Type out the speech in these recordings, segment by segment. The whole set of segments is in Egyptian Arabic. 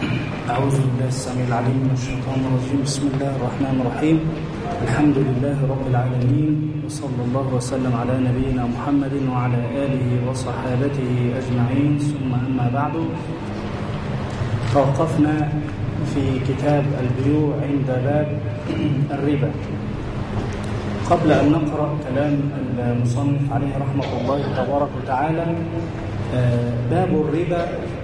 أعوذ بالله السميع العليم من الشيطان الرجيم بسم الله الرحمن الرحيم الحمد لله رب العالمين وصلى الله وسلم على نبينا محمد وعلى آله وصحابته أجمعين ثم أما بعد توقفنا في كتاب البيوع عند باب الربا قبل أن نقرأ كلام المصنف عليه رحمة الله تبارك وتعالى باب الربا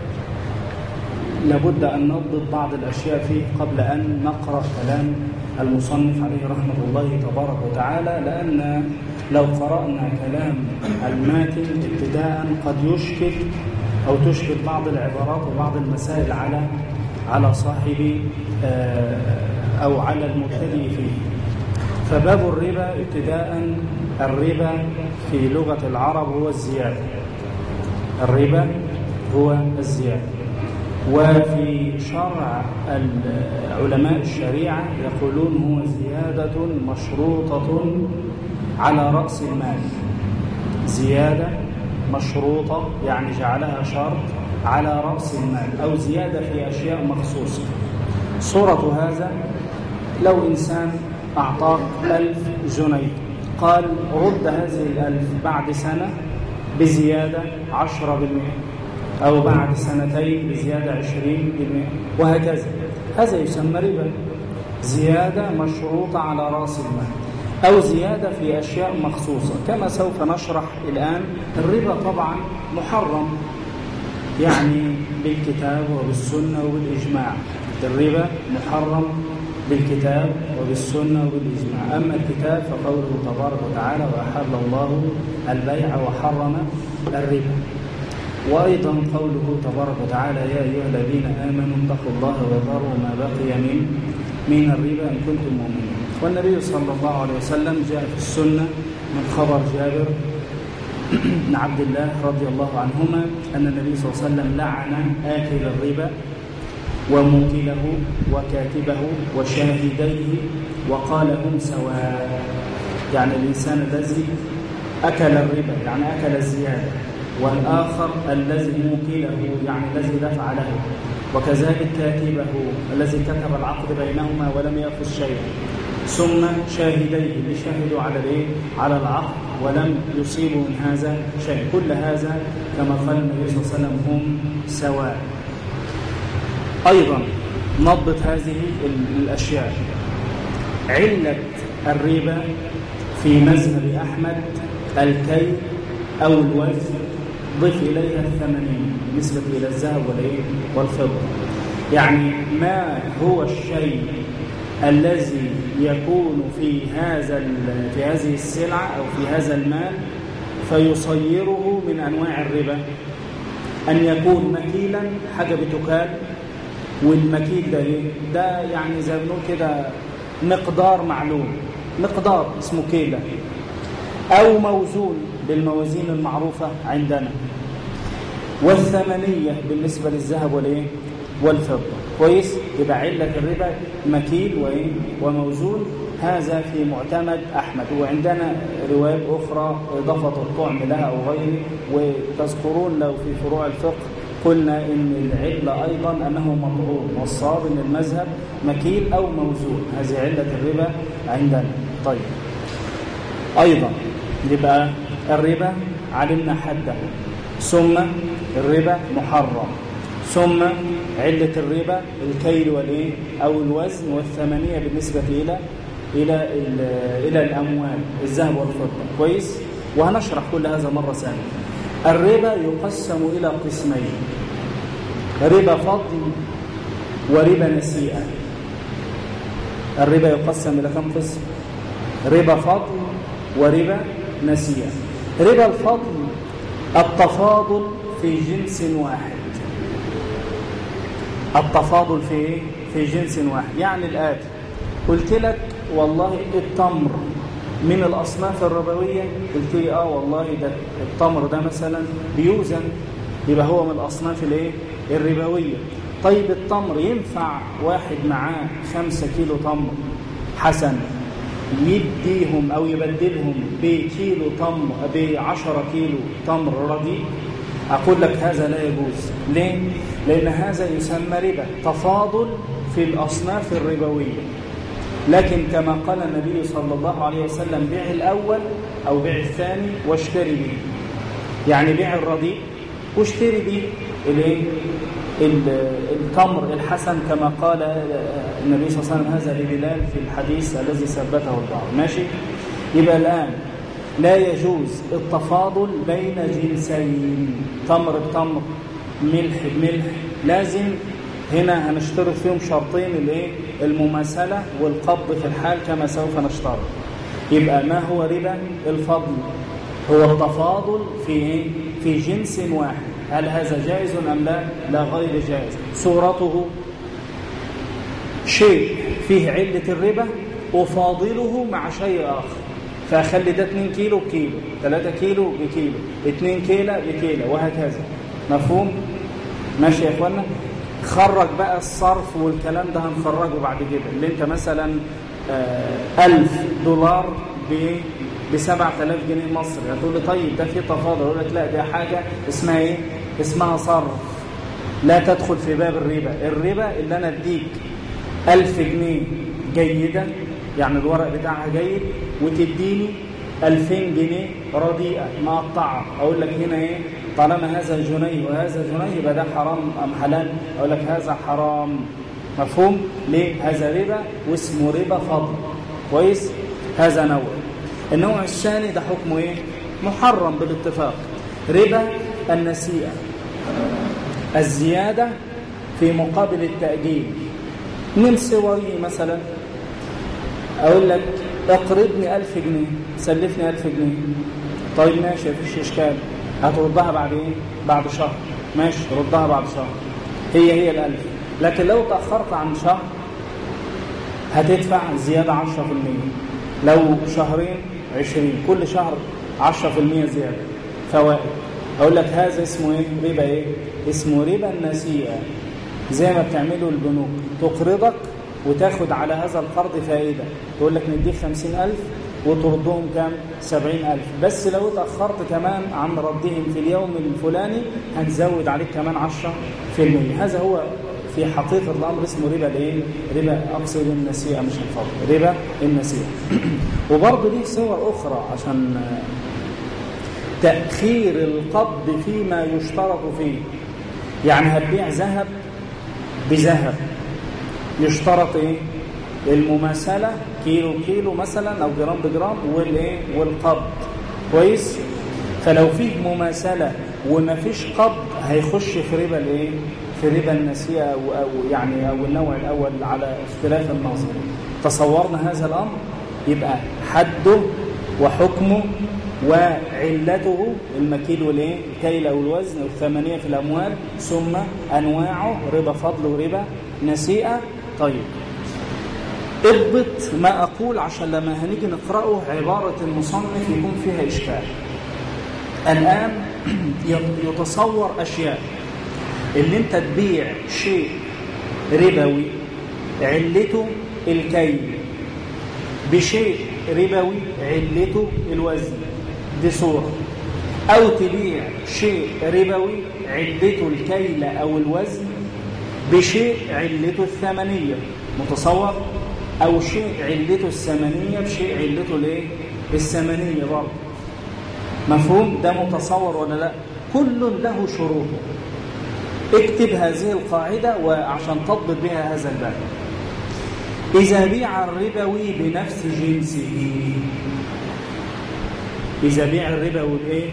لابد أن نضبط بعض الأشياء فيه قبل أن نقرأ كلام المصنف عليه رحمة الله تبارك وتعالى لأن لو قرأنا كلام الماتن ابتداء قد يشكل أو تشكل بعض العبارات وبعض المسائل على على صاحب أو على المبتدئ فيه فباب الربا ابتداء الربا في لغة العرب هو الزيادة الربا هو الزيادة وفي شرع علماء الشريعة يقولون هو زيادة مشروطة على رأس المال زيادة مشروطة يعني جعلها شرط على رأس المال أو زيادة في أشياء مخصوصة صورة هذا لو إنسان أعطاك ألف جنيه قال رد هذه الألف بعد سنة بزيادة عشرة بالمئة أو بعد سنتين بزيادة عشرين بالمئة وهكذا هذا يسمى ربا زيادة مشروطة على رأس المال أو زيادة في أشياء مخصوصة كما سوف نشرح الآن الربا طبعا محرم يعني بالكتاب وبالسنة وبالإجماع الربا محرم بالكتاب وبالسنة وبالإجماع أما الكتاب فقوله تبارك وتعالى وأحل الله البيع وحرم الربا وأيضا قوله تبارك وتعالى يا أيها الذين آمنوا اتقوا الله وذروا ما بقي من من الربا إن كنتم مؤمنين والنبي صلى الله عليه وسلم جاء في السنة من خبر جابر بن عبد الله رضي الله عنهما أن النبي صلى الله عليه وسلم لعن آكل الربا وموكله وكاتبه وشاهديه وقال هم سواء يعني الإنسان الذي أكل الربا يعني أكل الزيادة والآخر الذي موكله يعني الذي دفع له وكذلك كاتبه الذي كتب العقد بينهما ولم يأخذ شيئا ثم شاهديه اللي شهدوا على الايه على العقد ولم يصيبوا من هذا شيء كل هذا كما قال النبي صلى الله عليه وسلم هم سواء أيضا نضبط هذه الأشياء علة الربا في مذهب أحمد الكي أو الوزن ضف إليها الثمانين بالنسبة إلى الذهب والفضة يعني ما هو الشيء الذي يكون في هذا في هذه السلعة أو في هذا المال فيصيره من أنواع الربا أن يكون مكيلا حاجة بتكال والمكيل ده ايه ده يعني زي ما بنقول كده مقدار معلوم مقدار اسمه كيلة أو موزون بالموازين المعروفة عندنا والثمنية بالنسبة للذهب والايه والفضة كويس يبقى علة الربا مكيل وايه وموزون هذا في معتمد أحمد وعندنا روايات أخرى إضافة الطعم لها أو غيره وتذكرون لو في فروع الفقه قلنا إن العلة أيضا أنه مطعوم والصواب إن المذهب مكيل أو موزون هذه علة الربا عندنا طيب أيضا يبقى الربا علمنا حده ثم الربا محرم ثم علة الربا الكيل والإيه أو الوزن والثمنية بالنسبة إلى إلى إلى الأموال الذهب والفضة كويس وهنشرح كل هذا مرة ثانية الربا يقسم إلى قسمين ربا فضل وربا نسيئة الربا يقسم إلى كم قسم ربا فضل وربا نسيئة ربا الفضل التفاضل في جنس واحد التفاضل في في جنس واحد يعني الآتي قلت لك والله التمر من الأصناف الربوية قلت لي آه والله ده التمر ده مثلا بيوزن يبقى هو من الأصناف الايه الربوية طيب التمر ينفع واحد معاه خمسة كيلو تمر حسن يديهم أو يبدلهم بكيلو تمر بعشرة كيلو تمر رديء أقول لك هذا لا يجوز ليه؟ لأن هذا يسمى ربا تفاضل في الأصناف الربوية لكن كما قال النبي صلى الله عليه وسلم بيع الأول أو بيع الثاني واشتري به يعني بيع الرديء واشتري به الايه التمر الحسن كما قال النبي صلى الله عليه وسلم هذا لبلال في الحديث الذي ثبته البعض ماشي يبقى الآن لا يجوز التفاضل بين جنسين تمر بتمر ملح بملح لازم هنا هنشترط فيهم شرطين الايه المماثله والقبض في الحال كما سوف نشترط يبقى ما هو ربا الفضل هو التفاضل في ايه في جنس واحد هل هذا جائز ام لا لا غير جائز صورته شيء فيه عله الربا وفاضله مع شيء اخر فاخلي ده 2 كيلو بكيلو 3 كيلو بكيلو 2 كيلو بكيلو وهكذا مفهوم ماشي يا اخوانا خرج بقى الصرف والكلام ده هنخرجه بعد كده اللي انت مثلا آه 1000 دولار ب 7000 جنيه مصري هتقول لي طيب ده في تفاضل اقول لك لا ده حاجه اسمها ايه اسمها صرف لا تدخل في باب الربا الربا اللي انا اديك 1000 جنيه جيده يعني الورق بتاعها جيد وتديني 2000 جنيه رديئه مقطعه اقول لك هنا ايه طالما هذا جنيه وهذا جنيه يبقى ده حرام ام حلال اقول لك هذا حرام مفهوم ليه هذا ربا واسمه ربا فضل كويس هذا نوع النوع الثاني ده حكمه ايه محرم بالاتفاق ربا النسيئه الزياده في مقابل التاجيل من صوري مثلا اقول لك اقرضني 1000 جنيه سلفني 1000 جنيه طيب ماشي مفيش اشكال هتردها بعد ايه بعد شهر ماشي ردها بعد شهر هي هي الألف لكن لو تأخرت عن شهر هتدفع زيادة 10% لو شهرين 20 كل شهر 10% زيادة فوائد أقول لك هذا اسمه ايه ربا ايه اسمه ربا النسيئة زي ما بتعمله البنوك تقرضك وتاخد على هذا القرض فائدة تقول لك نديك 50000 وتردهم كام سبعين ألف بس لو اتأخرت كمان عن ردهم في اليوم الفلاني هنزود عليك كمان عشرة في المية هذا هو في حقيقة الأمر اسمه ربا الايه؟ ربا أقصد النسيئة مش الفضل ربا النسيئة وبرضه ليه صور أخرى عشان تأخير القبض فيما يشترط فيه يعني هتبيع ذهب بذهب يشترط ايه المماثله كيلو كيلو مثلا او جرام بجرام والايه والقبض كويس فلو فيه مماثله وما فيش قبض هيخش في ربا الايه في ربا النسيئه او, أو يعني او النوع الاول على اختلاف النظر تصورنا هذا الامر يبقى حده وحكمه وعلته المكيل والايه الكيل او الوزن والثمانيه في الاموال ثم انواعه ربا فضل وربا نسيئه طيب اضبط ما أقول عشان لما هنيجي نقرأه عبارة المصنف يكون فيها إشكال الآن يتصور أشياء اللي أنت تبيع شيء ربوي علته الكيل بشيء ربوي علته الوزن دي صورة أو تبيع شيء ربوي علته الكيل أو الوزن بشيء علته الثمنية متصور أو شيء علته الثمنية بشيء علته الايه الثمنية برضه مفهوم ده متصور ولا لا كل له شروطه اكتب هذه القاعدة وعشان تضبط بها هذا الباب إذا بيع الربوي بنفس جنسه إذا بيع الربوي بإيه؟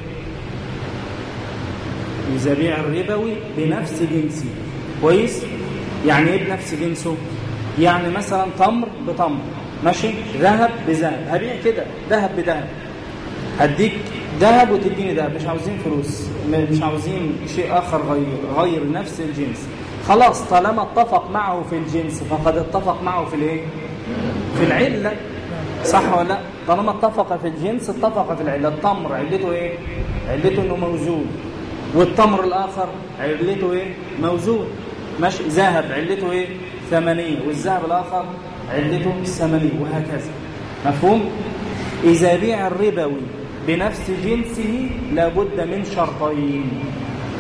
إذا بيع الربوي بنفس جنسه كويس؟ يعني إيه بنفس جنسه؟ يعني مثلا تمر بتمر ماشي ذهب بذهب هبيع كده ذهب بذهب هديك ذهب وتديني ذهب مش عاوزين فلوس مش عاوزين شيء اخر غير غير نفس الجنس خلاص طالما اتفق معه في الجنس فقد اتفق معه في الايه في العله صح ولا لا طالما اتفق في الجنس اتفق في العله التمر علته ايه علته انه موزون والتمر الاخر علته ايه موزون ماشي ذهب علته ايه ثمنية والذهب الآخر علته الثمنية وهكذا مفهوم؟ إذا بيع الربوي بنفس جنسه لابد من شرطين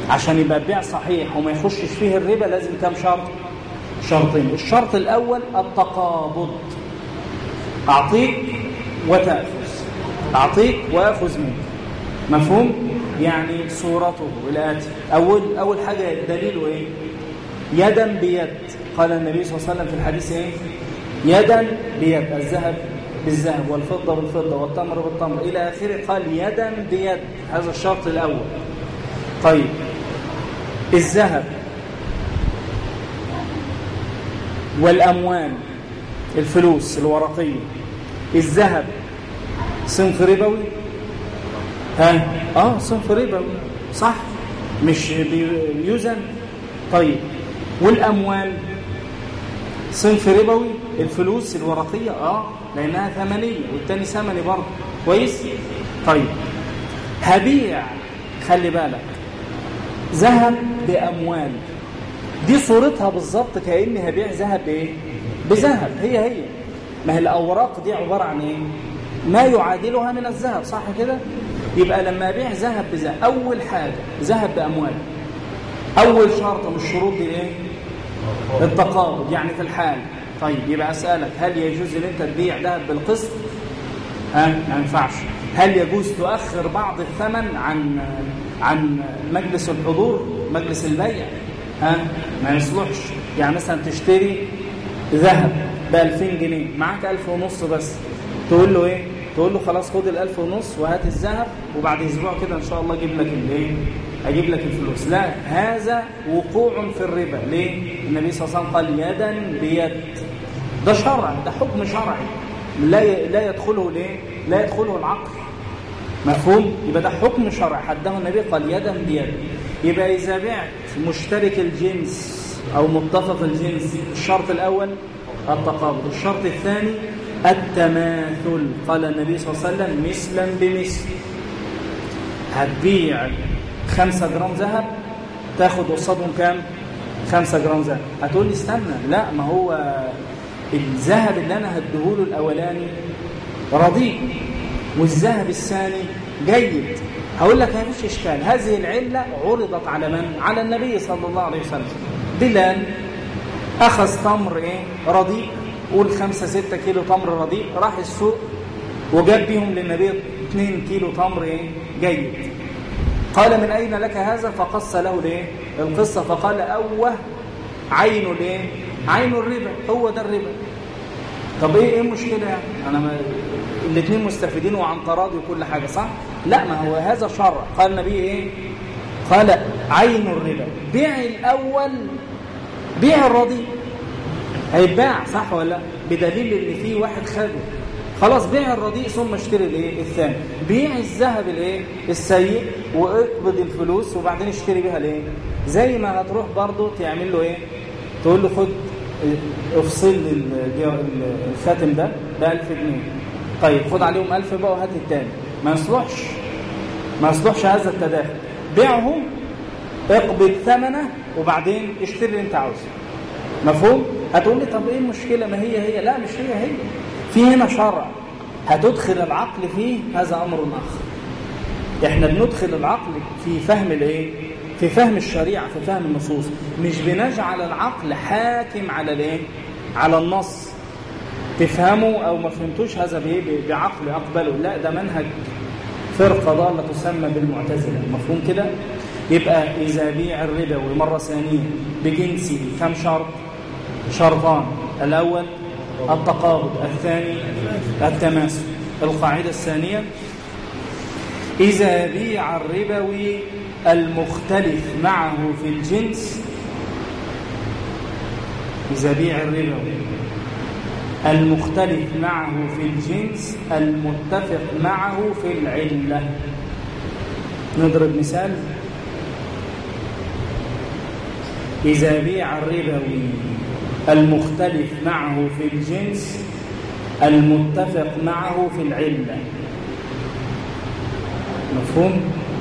عشان يبقى البيع صحيح وما يخشش فيه الربا لازم كام شرط شرطين الشرط الأول التقابض أعطيك وتأخذ أعطيك وأخذ منك مفهوم؟ يعني صورته الآتي أول, أول حاجة دليله إيه؟ يدا بيد قال النبي صلى الله عليه وسلم في الحديث إيه؟ يدا بيد الذهب بالذهب والفضة بالفضة والتمر بالتمر إلى آخره قال يدا بيد هذا الشرط الأول طيب الذهب والأموال الفلوس الورقية الذهب صنف ربوي ها اه صنف ربوي صح مش بيوزن طيب والأموال صنف ربوي الفلوس الورقية اه لأنها ثمنية والتاني ثمني برضه كويس طيب هبيع خلي بالك ذهب بأموال دي صورتها بالظبط كأني هبيع ذهب بإيه؟ بذهب هي هي ما هي الأوراق دي عبارة عن إيه؟ ما يعادلها من الذهب صح كده؟ يبقى لما أبيع ذهب بذهب أول حاجة ذهب بأموال أول شرط من الشروط دي إيه؟ التقابض يعني في الحال طيب يبقى أسألك هل يجوز ان انت تبيع ذهب بالقسط ها ما ينفعش هل يجوز تؤخر بعض الثمن عن عن مجلس الحضور مجلس البيع ها ما يصلحش يعني مثلا تشتري ذهب ب 2000 جنيه معاك 1000 ونص بس تقول له ايه تقول له خلاص خد ال 1000 ونص وهات الذهب وبعد اسبوع كده ان شاء الله اجيب لك الايه اجيب لك الفلوس لا هذا وقوع في الربا ليه النبي صلى الله عليه وسلم قال يدا بيد ده شرع ده حكم شرعي لا لا يدخله ليه لا يدخله العقل مفهوم يبقى ده حكم شرعي حده النبي قال يدا بيد يبقى اذا بعت مشترك الجنس او متفق الجنس الشرط الاول التقابض الشرط الثاني التماثل قال النبي صلى الله عليه وسلم مثلا بمثل هتبيع خمسة جرام ذهب تاخد قصادهم كام خمسة جرام ذهب هتقول لي استنى لا ما هو الذهب اللي انا هديهوله الاولاني رديء والذهب الثاني جيد هقول لك ما فيش اشكال هذه العله عرضت على من على النبي صلى الله عليه وسلم بلال اخذ تمر ايه رديء قول 5 6 كيلو تمر رديء راح السوق وجاب بيهم للنبي 2 كيلو تمر ايه جيد قال من اين لك هذا فقص له الايه القصه فقال اوه عين الايه عين الربا هو ده الربا طب ايه ايه المشكله يعني انا ما الاثنين مستفيدين وعن تراضي وكل حاجه صح لا ما هو هذا شرع قال النبي ايه قال عين الربا بيع الاول بيع الرضي هيتباع صح ولا لا بدليل ان في واحد خده خلاص بيع الرديء ثم اشتري الايه الثاني بيع الذهب الايه السيء واقبض الفلوس وبعدين اشتري بيها الايه زي ما هتروح برضه تعمل له ايه تقول له خد افصل لي الخاتم ده ب 1000 جنيه طيب خد عليهم 1000 بقى وهات الثاني ما يصلحش ما يصلحش هذا التداخل بيعه اقبض ثمنه وبعدين اشتري اللي انت عاوزه مفهوم هتقول لي طب ايه المشكله ما هي هي لا مش هي هي في هنا شرع هتدخل العقل فيه هذا امر اخر احنا بندخل العقل في فهم الايه في فهم الشريعه في فهم النصوص مش بنجعل العقل حاكم على الايه على النص تفهموا او ما فهمتوش هذا بايه بعقل اقبله لا ده منهج فرقه ضاله تسمى بالمعتزله مفهوم كده يبقى اذا بيع الربوي مره ثانيه بجنسه كم شرط شرطان الاول التقابض الثاني التماثل القاعده الثانيه إذا بيع الربوي المختلف معه في الجنس إذا بيع الربوي المختلف معه في الجنس المتفق معه في العلة نضرب مثال إذا بيع الربوي المختلف معه في الجنس المتفق معه في العلة مفهوم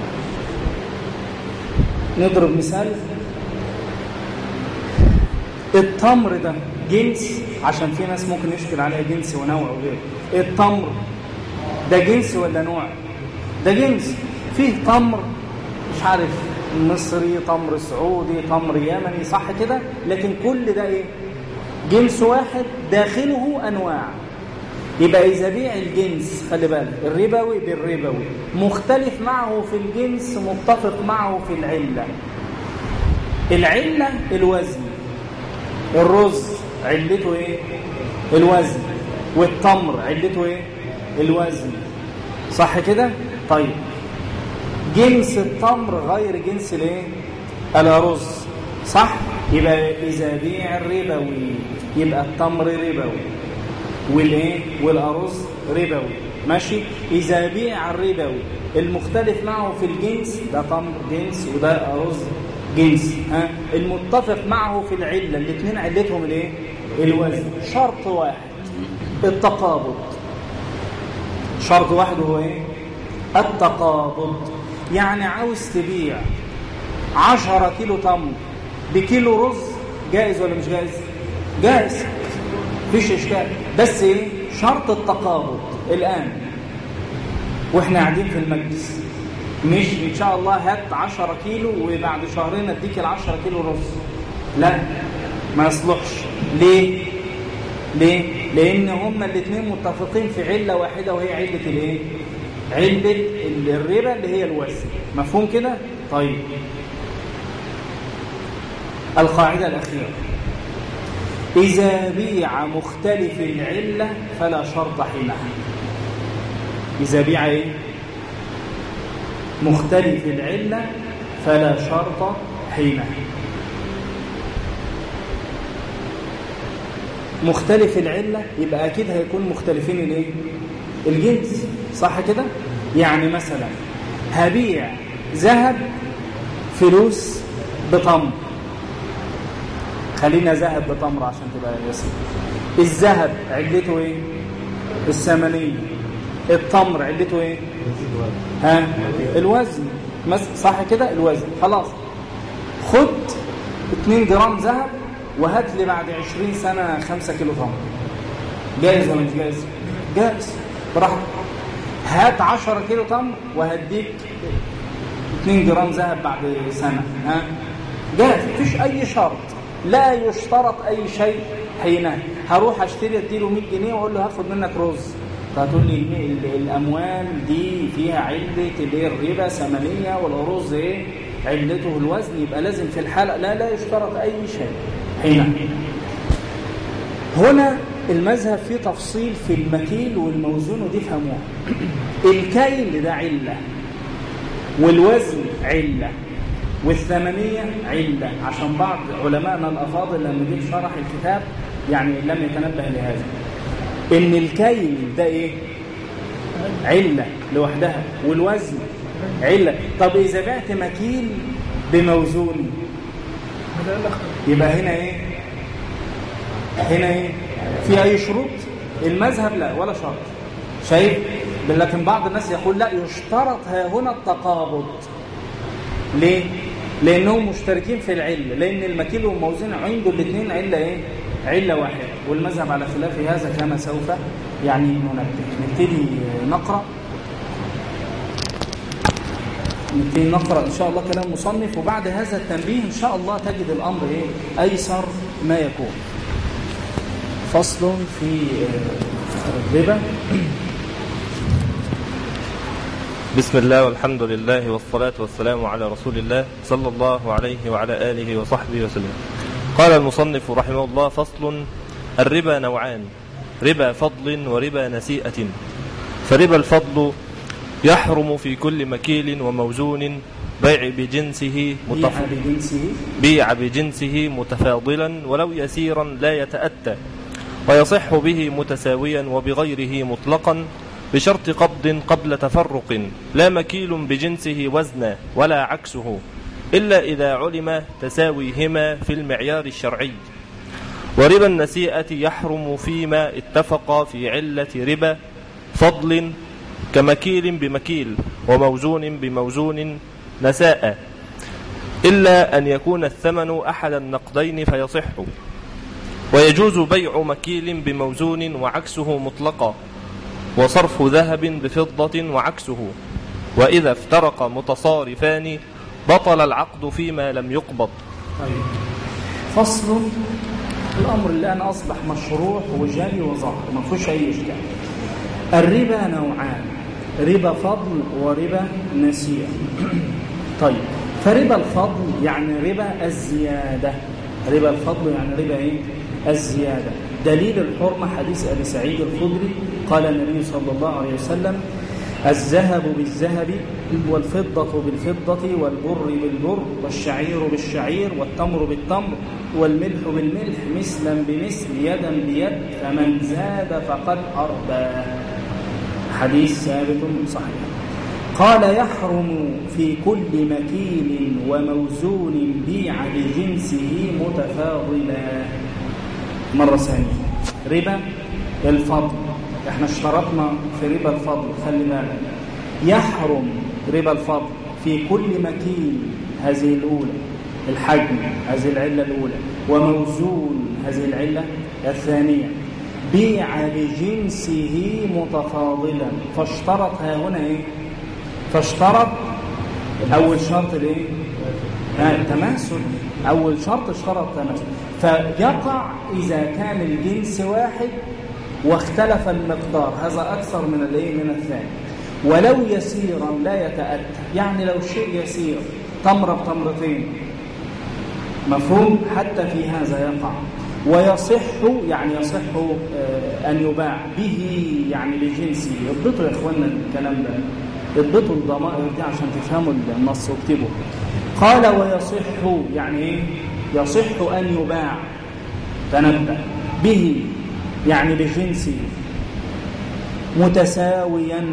نضرب مثال التمر ده جنس عشان في ناس ممكن يشكل عليها جنس ونوع وغيره التمر ده جنس ولا نوع ده جنس فيه تمر مش عارف مصري تمر سعودي تمر يمني صح كده لكن كل ده ايه جنس واحد داخله انواع يبقى اذا بيع الجنس خلي بالك الربوي بالربوي مختلف معه في الجنس متفق معه في العله العله الوزن الرز علته ايه الوزن والتمر علته ايه الوزن صح كده طيب جنس التمر غير جنس الايه الارز صح يبقى اذا بيع الربوي يبقى التمر ربوي والايه والارز ربوي ماشي اذا بيع الربوي المختلف معه في الجنس ده تمر جنس وده ارز جنس ها المتفق معه في العله الاثنين علتهم الايه الوزن شرط واحد التقابض شرط واحد هو ايه التقابض يعني عاوز تبيع 10 كيلو تمر بكيلو رز جائز ولا مش جائز جائز مفيش اشكال بس ايه شرط التقابض الان واحنا قاعدين في المجلس مش ان شاء الله هات 10 كيلو وبعد شهرين اديك ال 10 كيلو رز لا ما يصلحش ليه ليه لان هما الاثنين متفقين في عله واحده وهي عله الايه علة الربا اللي هي الوزن مفهوم كده طيب القاعدة الأخيرة إذا بيع مختلف العلة فلا شرط حينها إذا بيع إيه؟ مختلف العلة فلا شرط حينها مختلف العلة يبقى أكيد هيكون مختلفين الايه الجنس صح كده يعني مثلا هبيع ذهب فلوس بطمر خلينا ذهب بتمر عشان تبقى يسير الذهب علته ايه الثمنيه التمر علته ايه ها الوزن صح كده الوزن خلاص خد 2 جرام ذهب وهات لي بعد 20 سنه 5 كيلو تمر جاهز ولا مش جاهز جاهز براحتك هات 10 كيلو تمر وهديك 2 جرام ذهب بعد سنه ها جاهز مفيش اي شرط لا يشترط اي شيء حينها هروح اشتري اديله 100 جنيه واقول له هاخد منك رز فهتقول لي الاموال دي فيها عله الايه الربا ثمنيه والرز ايه علته الوزن يبقى لازم في الحلقه لا لا يشترط اي شيء حينها هنا المذهب فيه تفصيل في المكيل والموزون ودي فهموها الكيل ده عله والوزن عله والثمنية علة عشان بعض علمائنا الأفاضل لما جه شرح الكتاب يعني لم يتنبه لهذا إن الكيل ده إيه؟ علة لوحدها والوزن علة طب إذا بعت مكيل بموزون يبقى هنا إيه؟ هنا إيه؟ في أي شروط؟ المذهب لا ولا شرط شايف؟ لكن بعض الناس يقول لا يشترط ها هنا التقابض ليه؟ لأنهم مشتركين في العلة لأن المكيل والموزن عنده الاثنين علة إيه؟ علة واحدة والمذهب على خلاف هذا كما سوف يعني ننبه نبتدي نقرأ نبتدي نقرأ إن شاء الله كلام مصنف وبعد هذا التنبيه إن شاء الله تجد الأمر إيه؟ أيسر ما يكون فصل في الربا بسم الله والحمد لله والصلاة والسلام على رسول الله صلى الله عليه وعلى آله وصحبه وسلم قال المصنف رحمه الله فصل الربا نوعان ربا فضل وربا نسيئة فربا الفضل يحرم في كل مكيل وموزون بيع بجنسه بيع بجنسه بيع بجنسه متفاضلا ولو يسيرا لا يتأتى ويصح به متساويا وبغيره مطلقا بشرط قبض قبل تفرق لا مكيل بجنسه وزنا ولا عكسه إلا إذا علم تساويهما في المعيار الشرعي وربا النسيئة يحرم فيما اتفق في علة ربا فضل كمكيل بمكيل وموزون بموزون نساء إلا أن يكون الثمن أحد النقدين فيصح ويجوز بيع مكيل بموزون وعكسه مطلقا وصرف ذهب بفضة وعكسه وإذا افترق متصارفان بطل العقد فيما لم يقبض طيب فصل الأمر الآن أصبح مشروع وجاري وظاهر ما فيهوش أي إشكال الربا نوعان ربا فضل وربا نسيئة طيب فربا الفضل يعني ربا الزيادة ربا الفضل يعني ربا إيه؟ الزيادة دليل الحرمة حديث أبي سعيد الخدري قال النبي صلى الله عليه وسلم الذهب بالذهب والفضة بالفضة والبر بالبر والشعير بالشعير والتمر بالتمر والملح بالملح مثلا بمثل يدا بيد فمن زاد فقد أربى حديث ثابت صحيح قال يحرم في كل مكيل وموزون بيع بجنسه متفاضلا مرة ثانية ربا الفضل احنا اشترطنا في ربا الفضل خلي بالك يحرم ربا الفضل في كل مكيل هذه الأولى الحجم هذه العلة الأولى وموزون هذه العلة الثانية بيع بجنسه متفاضلا فاشترط ها هنا ايه فاشترط اول شرط الايه آه التماثل اول شرط اشترط التماثل فيقع اذا كان الجنس واحد واختلف المقدار هذا اكثر من الايه من الثاني ولو يسيرا لا يتاتى يعني لو شيء يسير تمره بتمرتين مفهوم حتى في هذا يقع ويصح يعني يصح أن يباع به يعني لجنسه اضبطوا يا إخوانا الكلام ده اضبطوا الضمائر دي عشان تفهموا النص واكتبوا قال ويصح يعني ايه يصح أن يباع تنبه به يعني بجنسه متساويا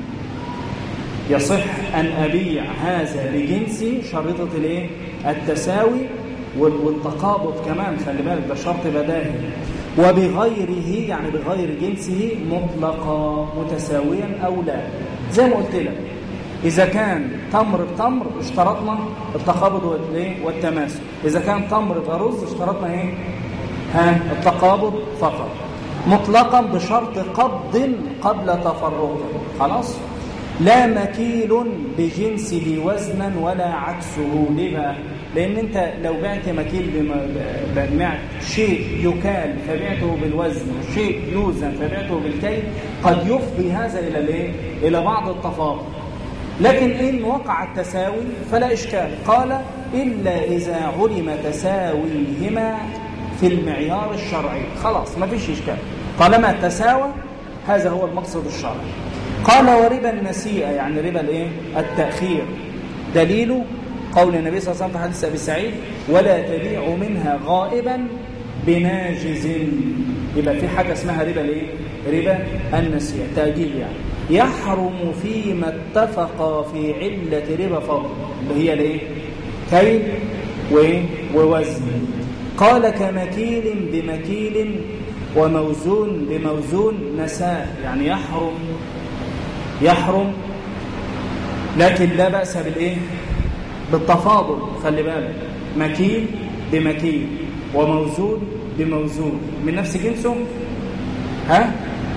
يصح أن أبيع هذا بجنسي شريطة الايه التساوي والتقابض كمان خلي بالك ده شرط بداهي وبغيره يعني بغير جنسه مطلقا متساويا او لا زي ما قلت لك اذا كان تمر بتمر اشترطنا التقابض والتماثل اذا كان تمر برز اشترطنا ايه ها التقابض فقط مطلقا بشرط قبض قبل تفرقه خلاص لا مكيل بجنسه وزنا ولا عكسه ليه بقى لان انت لو بعت مكيل بمعت شيء يكال فبعته بالوزن وشيء يوزن فبعته بالكيل قد يفضي هذا الى الايه الى بعض التفاضل لكن ان وقع التساوي فلا اشكال قال الا اذا علم تساويهما في المعيار الشرعي خلاص ما فيش اشكال طالما تساوى هذا هو المقصد الشرعي قال وربا النسيئه يعني ربا الايه التاخير دليله قول النبي صلى الله عليه وسلم في حديث ابي سعيد ولا تبيع منها غائبا بناجز يبقى في حاجه اسمها ربا الايه ربا النسيئه تاجيل يعني يحرم فيما اتفق في عله ربا فضل اللي هي الايه كيل ووزن قال كمكيل بمكيل وموزون بموزون نساء يعني يحرم يحرم لكن لا بأس بالإيه بالتفاضل خلي بالك مكيل بمكيل وموزون بموزون من نفس جنسه ها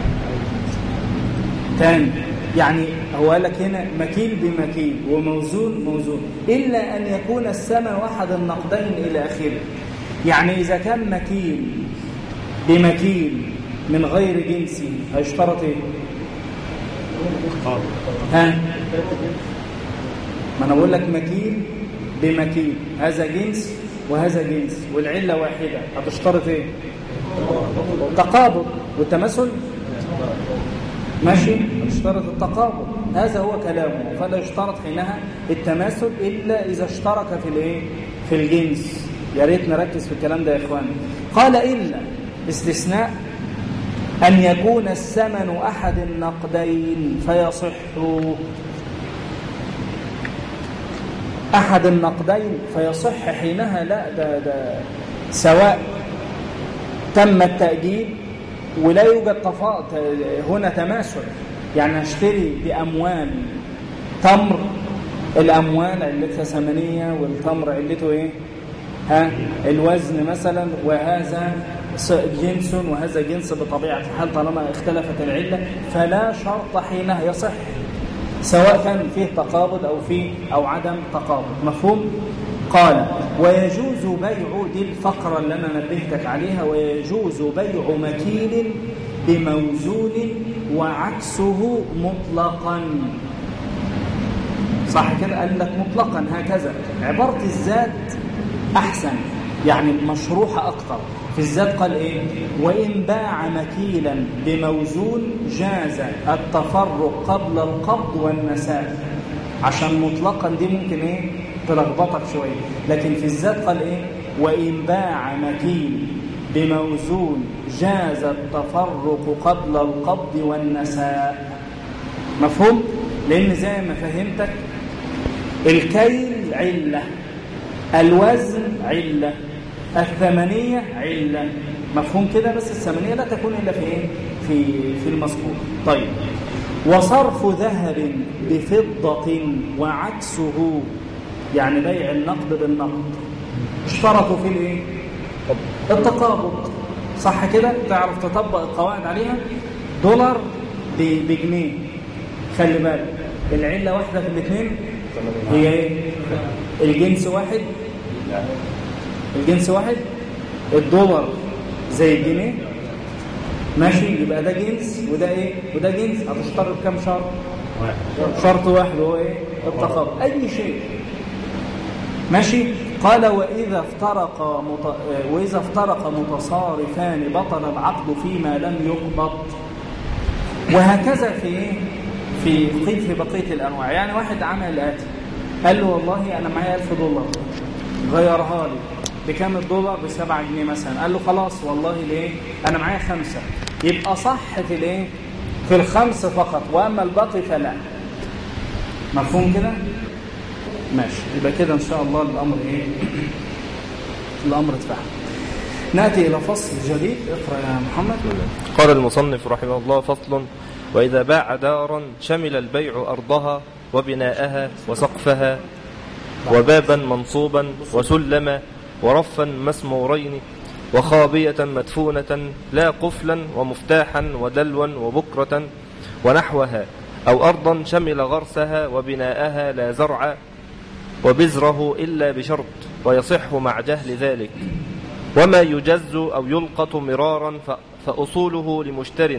تاني يعني هو قال لك هنا مكيل بمكيل وموزون موزون إلا أن يكون الثمن واحد النقدين إلى آخره يعني إذا كان مكيل بمكيل من غير جنسي هيشترط ايه ها ما انا بقول لك مكيل بمكيل هذا جنس وهذا جنس والعله واحده هتشترط ايه تقابض والتماثل ماشي هتشترط التقابض هذا هو كلامه فلا يشترط حينها التماثل الا اذا اشترك في الايه في الجنس يا ريت نركز في الكلام ده يا اخواني قال الا استثناء أن يكون الثمن أحد النقدين فيصح أحد النقدين فيصح حينها لا ده, ده سواء تم التأجيل ولا يوجد تفاضل هنا تماثل يعني اشتري بأموال تمر الأموال علتها ثمنية والتمر علته إيه ها الوزن مثلا وهذا جنس وهذا جنس بطبيعة الحال طالما اختلفت العلة فلا شرط حينها يصح سواء كان فيه تقابض أو فيه أو عدم تقابض مفهوم؟ قال ويجوز بيع دي الفقرة اللي أنا نبهتك عليها ويجوز بيع مكيل بموزون وعكسه مطلقا صح كده قال لك مطلقا هكذا عبارة الذات أحسن يعني مشروحة أكثر في الذات قال إيه وإن باع مكيلا بموزون جاز التفرق قبل القبض والنساء عشان مطلقا دي ممكن إيه تلخبطك شوية لكن في الذات قال إيه وإن باع مكيل بموزون جاز التفرق قبل القبض والنساء مفهوم؟ لأن زي ما فهمتك الكيل علة الوزن علة الثمنية علة مفهوم كده بس الثمنية لا تكون إلا في إيه؟ في في المذكور طيب وصرف ذهب بفضة وعكسه يعني بيع النقد بالنقد اشترطوا في الايه التقابض صح كده تعرف تطبق القواعد عليها دولار بجنيه خلي بالك العله واحده في الاثنين هي ايه الجنس واحد الجنس واحد الدولار زي الجنيه ماشي يبقى ده جنس وده ايه وده جنس هتشترط كام شرط شرط واحد هو ايه التقابض اي شيء ماشي قال وإذا افترق مت... وإذا افترق متصارفان بطل العقد فيما لم يقبض وهكذا في في في بقية الأنواع يعني واحد عمل الآتي قال له والله أنا معايا 1000 دولار غيرها لي بكام الدولار ب 7 جنيه مثلا قال له خلاص والله ليه أنا معايا خمسة يبقى صح في الايه في الخمس فقط وأما الباقي فلا مفهوم كده ماشي يبقى كده ان شاء الله الامر ايه الامر اتفهم ناتي الى فصل جديد اقرا يا محمد قال المصنف رحمه الله فصل وإذا باع دارا شمل البيع أرضها وبناءها وسقفها وبابا منصوبا وسلما ورفا مسمورين وخابية مدفونة لا قفلا ومفتاحا ودلوا وبكرة ونحوها أو أرضا شمل غرسها وبناءها لا زرع وبزره إلا بشرط ويصح مع جهل ذلك وما يجز أو يلقط مرارا فأصوله لمشتر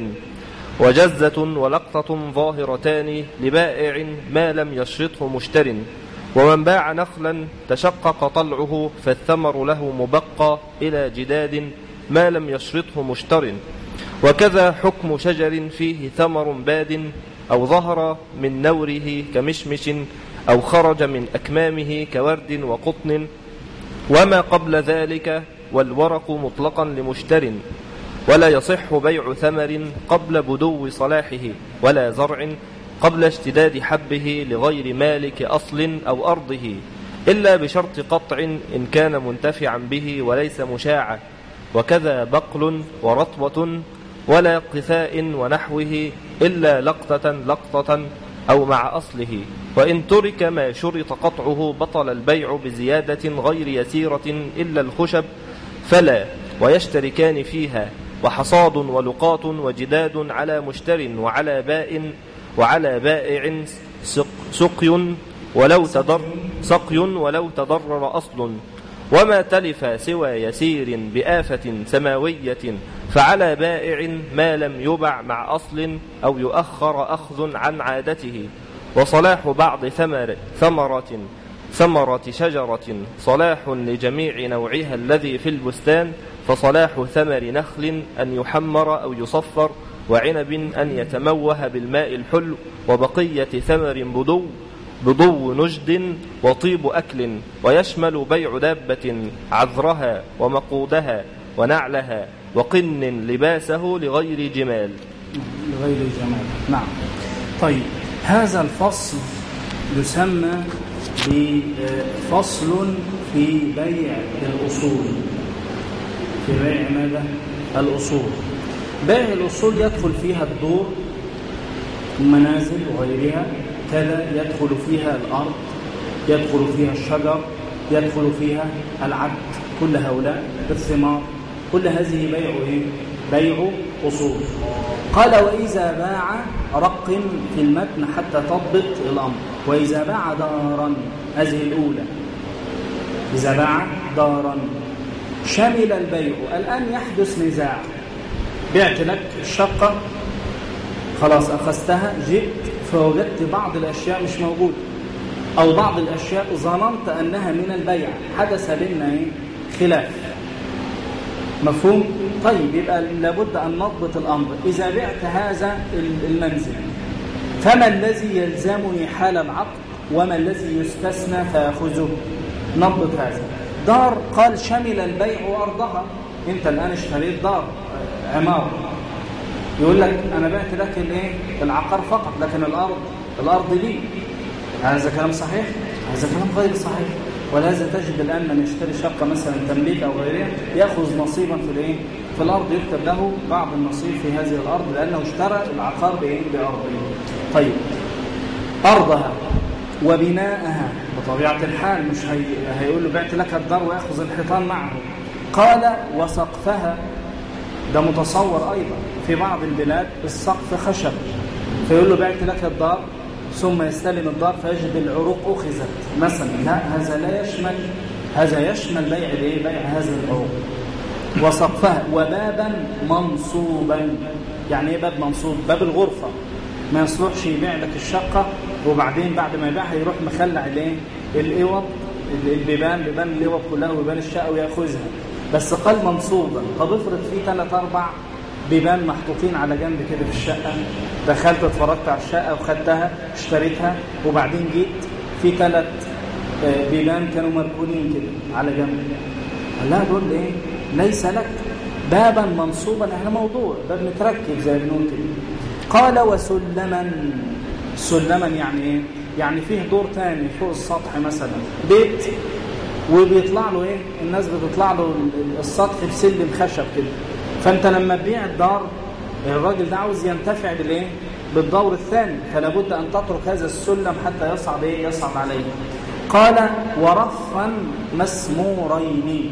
وجزة ولقطة ظاهرتان لبائع ما لم يشرطه مشتر ومن باع نخلا تشقق طلعه فالثمر له مبقى إلى جداد ما لم يشرطه مشتر وكذا حكم شجر فيه ثمر باد أو ظهر من نوره كمشمش أو خرج من أكمامه كورد وقطن وما قبل ذلك والورق مطلقا لمشتر ولا يصح بيع ثمر قبل بدو صلاحه ولا زرع قبل اشتداد حبه لغير مالك أصل أو أرضه إلا بشرط قطع إن كان منتفعا به وليس مشاعا وكذا بقل ورطبة ولا قثاء ونحوه إلا لقطة لقطة أو مع أصله وإن ترك ما شرط قطعه بطل البيع بزيادة غير يسيرة إلا الخشب فلا ويشتركان فيها وحصاد ولقاط وجداد على مشتر وعلى باء وعلى بائع سقي ولو تضر سقي ولو تضرر أصل وما تلف سوى يسير بآفة سماوية فعلى بائع ما لم يبع مع أصل أو يؤخر أخذ عن عادته وصلاح بعض ثمر ثمرة ثمرة شجرة صلاح لجميع نوعها الذي في البستان فصلاح ثمر نخل أن يحمر أو يصفر وعنب أن يتموه بالماء الحلو وبقية ثمر بدو بضو نجد وطيب أكل ويشمل بيع دابة عذرها ومقودها ونعلها وقن لباسه لغير جمال لغير جمال نعم طيب هذا الفصل يسمى بفصل في بيع الأصول في بيع ماذا؟ الأصول بيع الأصول يدخل فيها الدور المنازل وغيرها كذا يدخل فيها الأرض يدخل فيها الشجر يدخل فيها العبد كل هؤلاء الثمار كل هذه بيع إيه؟ بيع أصول قال وإذا باع رق في المتن حتى تضبط الأمر وإذا باع دارا هذه الأولى إذا باع دارا شمل البيع الآن يحدث نزاع بعت لك الشقة خلاص أخذتها جئت فوجدت بعض الأشياء مش موجودة أو بعض الأشياء ظننت أنها من البيع حدث بيننا إيه؟ خلاف مفهوم؟ طيب يبقى لابد أن نضبط الأمر إذا بعت هذا المنزل فما الذي يلزمني حال العقد وما الذي يستثنى فيأخذه نضبط هذا دار قال شمل البيع وأرضها أنت الآن اشتريت دار عمارة يقول لك أنا بعت لك الايه العقار فقط لكن الأرض الأرض لي هذا كلام صحيح؟ هذا كلام غير صحيح ولهذا تجد الآن من يشتري شقة مثلا تمليك أو غيرها يأخذ نصيبا في الايه في الأرض يكتب له بعض النصيب في هذه الأرض لأنه اشترى العقار بإيه بأرضه طيب أرضها وبناءها بطبيعة الحال مش هي... هيقول له بعت لك الدار ويأخذ الحيطان معه قال وسقفها ده متصور أيضا في بعض البلاد السقف خشب فيقول له بعت لك الدار ثم يستلم الدار فيجد العروق أخذت مثلا لا هذا لا يشمل هذا يشمل بيع الايه بيع هذه العروق وسقفها وبابا منصوبا يعني ايه باب منصوب باب الغرفة ما يصلحش يبيع لك الشقة وبعدين بعد ما يبيعها يروح مخلع الايه الاوض البيبان بيبان الاوض كلها وبيبان الشقة وياخذها بس قال منصوبا طب افرض في ثلاث اربع بيبان محطوطين على جنب كده في الشقة دخلت اتفرجت على الشقة وخدتها اشتريتها وبعدين جيت في ثلاث بيبان كانوا مركونين كده على جنب لا دول ايه ليس لك بابا منصوبا احنا موضوع باب متركب زي بنقول كده قال وسلما سلما يعني ايه يعني فيه دور تاني فوق السطح مثلا بيت وبيطلع له ايه الناس بتطلع له السطح بسلم خشب كده فانت لما تبيع الدار الراجل ده عاوز ينتفع بالايه بالدور الثاني فلا بد ان تترك هذا السلم حتى يصعد ايه يصعد عليه قال ورفا مسمورين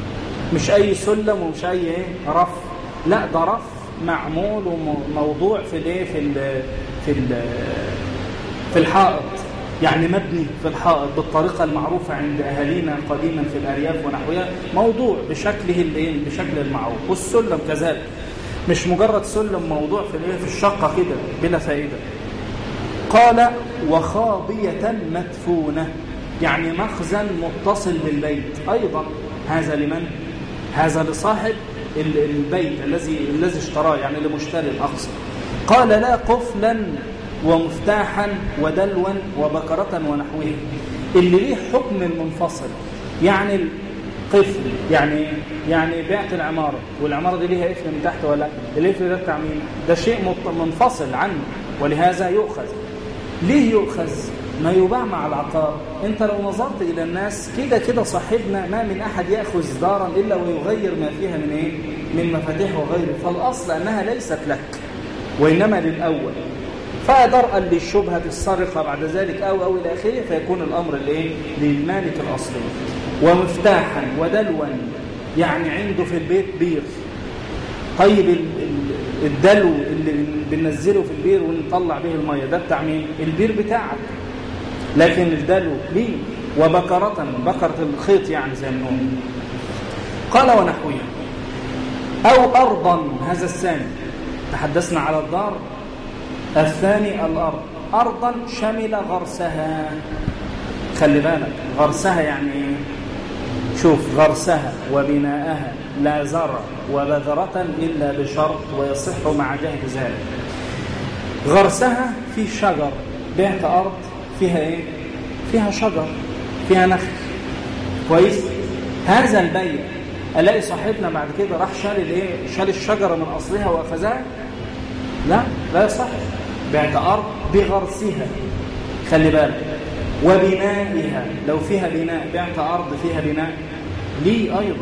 مش اي سلم ومش اي ايه رف لا ده رف معمول وموضوع في الايه في ال في ال في الحائط يعني مبني في الحائط بالطريقه المعروفه عند اهالينا قديما في الارياف ونحوها موضوع بشكله الايه بشكل المعروف والسلم كذلك مش مجرد سلم موضوع في الايه في الشقه كده بلا فائده قال وخابيه مدفونه يعني مخزن متصل بالبيت ايضا هذا لمن هذا لصاحب البيت الذي الذي اشتراه يعني لمشتري الاقصى قال لا قفلا ومفتاحا ودلوا وبكرة ونحوه اللي ليه حكم منفصل يعني القفل يعني يعني بعت العمارة والعمارة دي ليها قفل من تحت ولا القفل ده بتاع مين ده شيء منفصل عنه ولهذا يؤخذ ليه يؤخذ ما يباع مع العقار انت لو نظرت الى الناس كده كده صاحبنا ما من احد ياخذ دارا الا ويغير ما فيها من ايه من مفاتيح وغيره فالاصل انها ليست لك وانما للاول فدرءا للشبهه السرقه بعد ذلك او او الى اخره فيكون الامر الايه للمالك الاصلي ومفتاحا ودلوا يعني عنده في البيت بير طيب الدلو اللي بننزله في البير ونطلع به الميه ده بتاع مين البير بتاعك لكن الدلو ليه وبكرة بكرة الخيط يعني زي ما نقول قال ونحوها أو أرضا هذا الثاني تحدثنا على الدار الثاني الأرض أرضا شمل غرسها خلي بالك غرسها يعني ايه شوف غرسها وبناءها لا زرع وبذرة إلا بشرط ويصح مع جهد ذلك غرسها في شجر بعت أرض فيها إيه؟ فيها شجر فيها نخل كويس هذا البيع ألاقي صاحبنا بعد كده راح شال الإيه؟ شال الشجرة من أصلها وأخذها لا لا يصح بعت أرض بغرسها خلي بالك وبنائها لو فيها بناء بعت أرض فيها بناء لي أيضا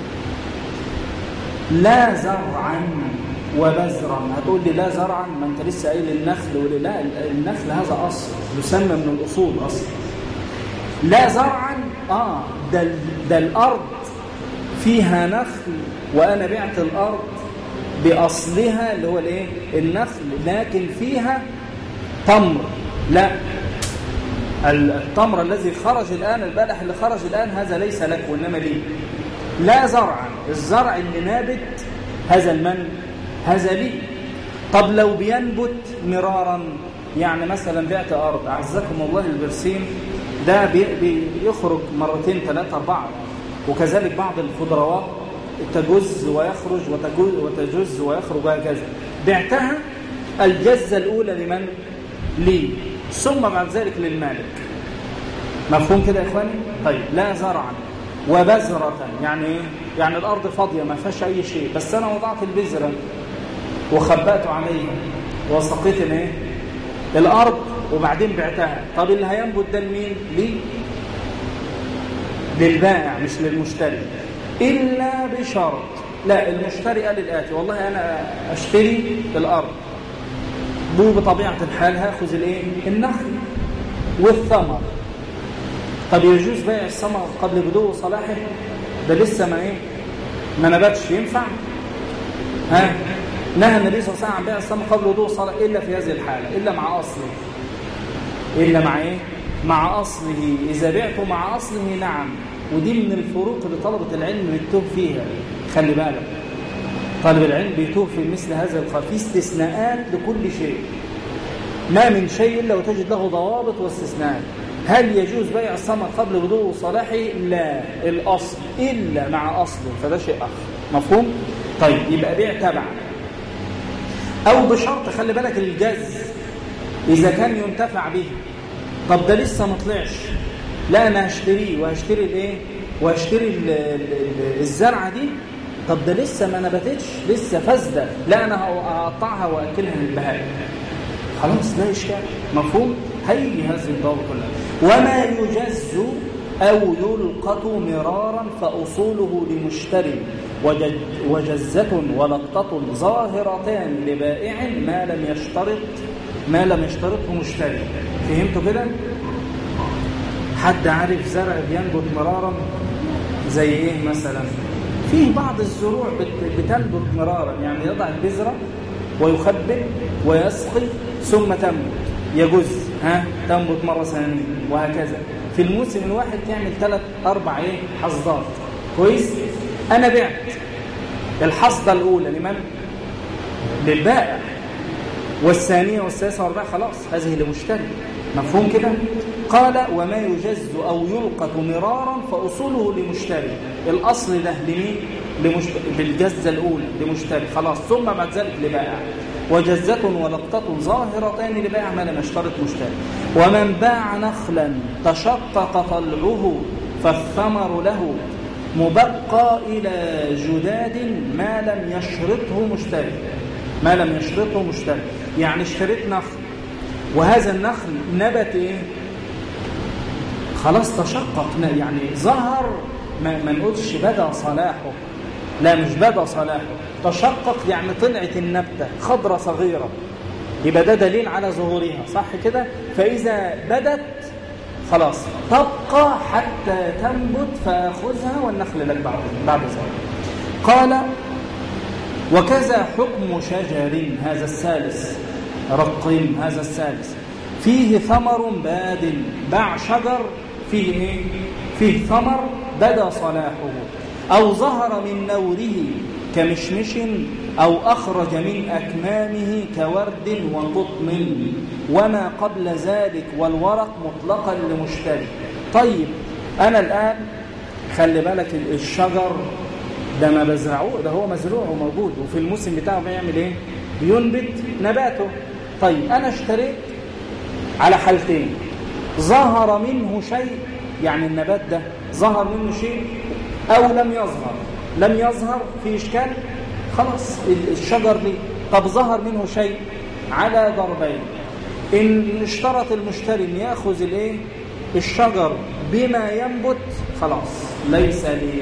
لا زرعا وبذرا هتقول لي لا زرعا ما انت لسه قايل النخل ولا لا النخل هذا اصل يسمى من الاصول اصلا لا زرعا اه ده ده الارض فيها نخل وانا بعت الارض بأصلها اللي هو الايه النخل لكن فيها تمر لا التمر الذي خرج الآن البلح اللي خرج الآن هذا ليس لك وإنما لي لا زرعا الزرع اللي نابت هذا المن هذا لي طب لو بينبت مرارا يعني مثلا بعت أرض أعزكم الله البرسيم ده بيخرج مرتين ثلاثة أربعة وكذلك بعض الخضروات تجز ويخرج وتجز ويخرج وهكذا بعتها الجزة الأولى لمن؟ لي ثم بعد ذلك للمالك مفهوم كده يا إخواني؟ طيب لا زرعا وبذرة يعني ايه؟ يعني الأرض فاضية ما فيهاش أي شيء بس أنا وضعت البذرة وخبأت عليها وسقيت الايه؟ الأرض وبعدين بعتها طب اللي هينبت ده لمين؟ لي للبائع مش للمشتري إلا بشرط لا المشتري قال الآتي والله أنا أشتري الأرض بو بطبيعة الحال هاخذ الايه النخل والثمر طب يجوز بيع الثمر قبل بدو صلاحه ده لسه ما ايه ما نباتش ينفع ها نهى النبي صلى الله عليه وسلم عن بيع الثمر قبل بدو صلاحه الا في هذه الحاله الا مع اصله الا مع ايه مع اصله اذا بعته مع اصله نعم ودي من الفروق اللي طلبه العلم بتتوه فيها خلي بالك طالب العلم بيتوه في مثل هذا الخلاف في استثناءات لكل شيء ما من شيء إلا وتجد له ضوابط واستثناءات هل يجوز بيع الثمر قبل بدو صلاحه لا الأصل إلا مع أصله فده شيء آخر مفهوم؟ طيب يبقى بيع تبع أو بشرط خلي بالك الجز إذا كان ينتفع به طب ده لسه ما طلعش لا أنا هشتريه وهشتري الإيه؟ وهشتري الزرعة دي طب ده لسه ما نبتتش لسه فاسده لا انا هقطعها واكلها للبهائم خلاص لا اشكال مفهوم هي هذه الضوء كلها وما يجز او يلقط مرارا فاصوله لمشتري وجزة ولقطة ظاهرتان لبائع ما لم يشترط ما لم يشترطه مشتري فهمتوا كده حد عارف زرع بينبت مرارا زي ايه مثلا فيه بعض الزروع بتنبت مرارا يعني يضع البذرة ويخبئ ويسقي ثم تنبت يجز ها تنبت مرة ثانية وهكذا في الموسم الواحد تعمل ثلاث أربع إيه حصدات كويس أنا بعت الحصدة الأولى لمن؟ للبائع والثانية والثالثة والرابعة خلاص هذه لمشتري مفهوم كده؟ قال وما يجز أو يلقط مرارا فأصوله لمشتري الأصل ده لمين؟ لمشت... بالجزة الأولى لمشتري خلاص ثم بعد ذلك لبائع وجزة ولقطة ظاهرتان لبائع ما لم يشترط مشتري ومن باع نخلا تشقق طلعه فالثمر له مبقى إلى جداد ما لم يشرطه مشتري ما لم يشرطه مشتري يعني اشتريت نخل وهذا النخل نبت ايه خلاص تشقق يعني ظهر ما, ما نقولش بدا صلاحه لا مش بدا صلاحه تشقق يعني طلعت النبته خضره صغيره يبقى ده دليل على ظهورها صح كده فاذا بدت خلاص تبقى حتى تنبت فاخذها والنخل لك بعد بعد ذلك قال وكذا حكم شجر هذا الثالث رقم هذا الثالث فيه ثمر باد باع شجر فيه ايه فيه ثمر بدا صلاحه او ظهر من نوره كمشمش او اخرج من اكمامه كورد وقطن وما قبل ذلك والورق مطلقا لمشتري طيب انا الان خلي بالك الشجر ده ما بزرعوه ده هو مزروع وموجود وفي الموسم بتاعه بيعمل ايه بينبت نباته طيب انا اشتريت على حالتين ظهر منه شيء يعني النبات ده ظهر منه شيء أو لم يظهر لم يظهر في إشكال خلاص الشجر دي طب ظهر منه شيء على ضربين إن اشترط المشتري أن يأخذ الإيه الشجر بما ينبت خلاص ليس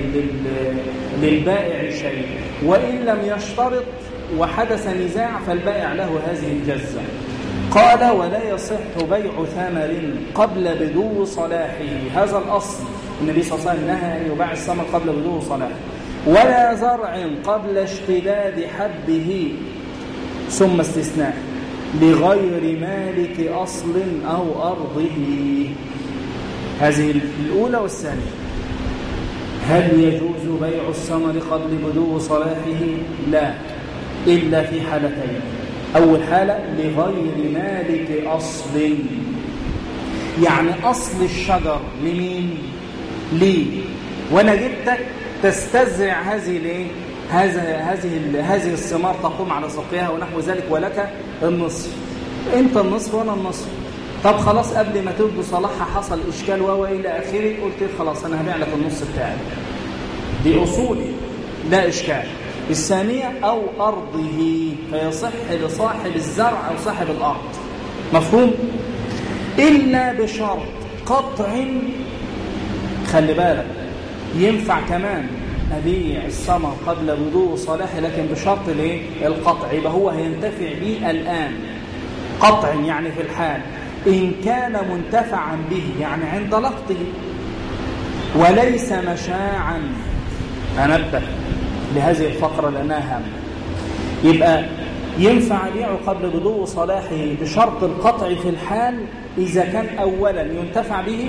للبائع شيء وإن لم يشترط وحدث نزاع فالبائع له هذه الجزة قال ولا يصح بيع ثمر قبل بدو صلاحه هذا الأصل النبي صلى الله عليه وسلم نهى أن يباع الثمر قبل بدو صلاحه ولا زرع قبل اشتداد حبه ثم استثناء لغير مالك أصل أو أرضه هذه الأولى والثانية هل يجوز بيع الثمر قبل بدو صلاحه؟ لا إلا في حالتين أول حالة لغير مالك أصل يعني أصل الشجر لمين؟ لي وأنا جبتك تستزرع هذه الايه؟ هذا هذه هذه الثمار تقوم على سقيها ونحو ذلك ولك النصف انت النصف وانا النصف طب خلاص قبل ما تبدو صلاحها حصل اشكال و الى اخره قلت خلاص انا هبيع لك النص بتاعي دي اصولي لا اشكال الثانيه او ارضه فيصح لصاحب الزرع او صاحب الارض مفهوم الا بشرط قطع خلي بالك ينفع كمان أبيع الثمر قبل بدو صلاحه لكن بشرط الايه القطع يبقى هو هينتفع به الآن قطع يعني في الحال إن كان منتفعا به يعني عند لقطه وليس مشاعا أنبه لهذه الفقرة لأنها هم يبقى ينفع بيعه قبل بدو صلاحه بشرط القطع في الحال إذا كان أولا ينتفع به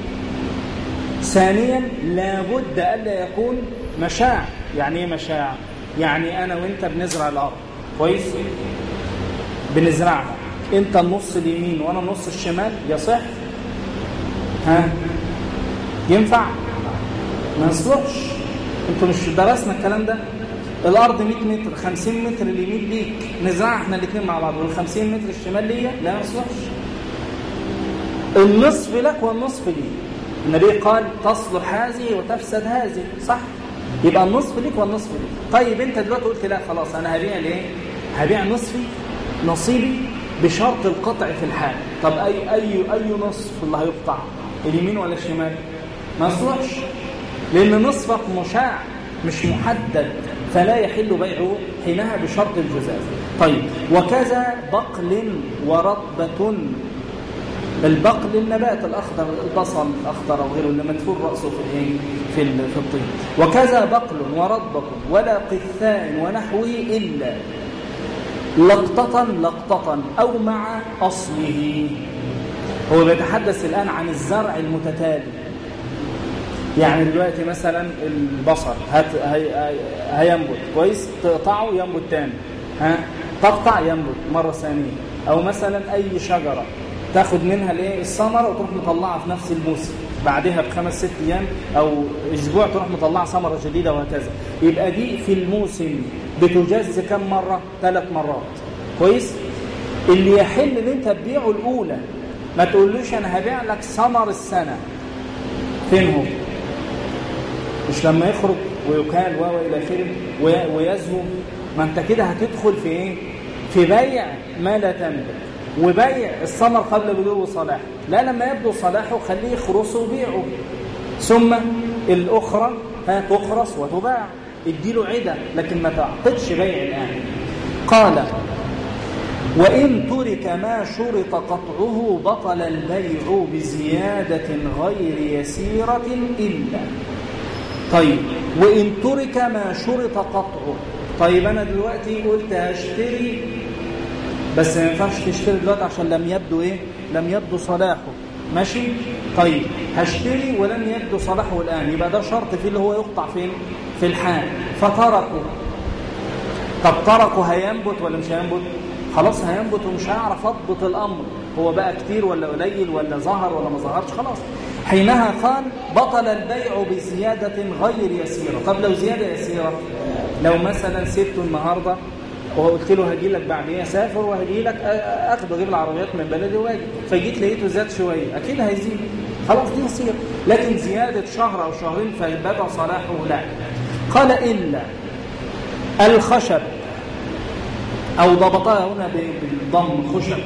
ثانيا لابد ألا يكون مشاع يعني ايه مشاع يعني أنا وإنت بنزرع الأرض كويس بنزرعها انت النص اليمين وانا النص الشمال يصح ها ينفع ما يصلحش انتوا مش درسنا الكلام ده الارض 100 متر 50 متر اليمين ليك نزرع احنا الاثنين مع بعض وال 50 متر الشمال ليا لا ما يصلحش النصف لك والنصف لي النبي قال تصلح هذه وتفسد هذه صح يبقى النصف ليك والنصف لي طيب انت دلوقتي قلت لا خلاص انا هبيع ليه هبيع نصفي نصيبي بشرط القطع في الحال طب أي, أي, أي نصف اللي هيقطع اليمين ولا الشمال ما يصلحش لأن نصفك مشاع مش محدد فلا يحل بيعه حينها بشرط الجزاز طيب وكذا بقل ورطبة البقل النبات الأخضر البصل الأخضر أو غيره اللي مدفون رأسه في الايه في في الطين وكذا بقل ورطبة ولا قثاء ونحوه إلا لقطة لقطة أو مع أصله هو بيتحدث الآن عن الزرع المتتالي يعني دلوقتي مثلا البصل هت هي هينبت كويس تقطعه ينبت تاني ها تقطع ينبت مرة ثانية أو مثلا أي شجرة تاخد منها الايه الثمره وتروح مطلعها في نفس الموسم بعدها بخمس ست ايام او اسبوع تروح مطلعها ثمره جديده وهكذا يبقى دي في الموسم بتجاز كم مره ثلاث مرات كويس اللي يحل ان انت تبيعه الاولى ما تقولوش انا هبيع لك ثمر السنه فين هو مش لما يخرج ويكال و الى اخره ويزهو ما انت كده هتدخل في ايه في بيع ما لا تملك وبيع الثمر قبل بدو صلاح لا لما يبدو صلاحه خليه يخرصه وبيعه ثم الأخرى تخرص وتباع اديله عدة لكن ما تعقدش بيع الآن قال وإن ترك ما شرط قطعه بطل البيع بزيادة غير يسيرة إلا طيب وإن ترك ما شرط قطعه طيب أنا دلوقتي قلت هشتري بس ما ينفعش تشتري دلوقتي عشان لم يبدو ايه لم يبدو صلاحه ماشي طيب هشتري ولم يبدو صلاحه الان يبقى ده شرط فيه اللي هو يقطع فين في الحال فتركه طب تركه هينبت ولا مش هينبت خلاص هينبت ومش هيعرف اضبط الامر هو بقى كتير ولا قليل ولا ظهر ولا ما ظهرش خلاص حينها قال بطل البيع بزيادة غير يسيرة طب لو زيادة يسيرة لو مثلا سبته النهارده وقلت له هجي لك بعد ايه اسافر وهجي لك اخد اجيب العربيات من بلدي واجي فجيت لقيته زاد شويه اكيد هيزيد خلاص دي يصير لكن زياده شهر او شهرين فبدا صلاحه لا قال الا الخشب او ضبطها هنا بالضم خشب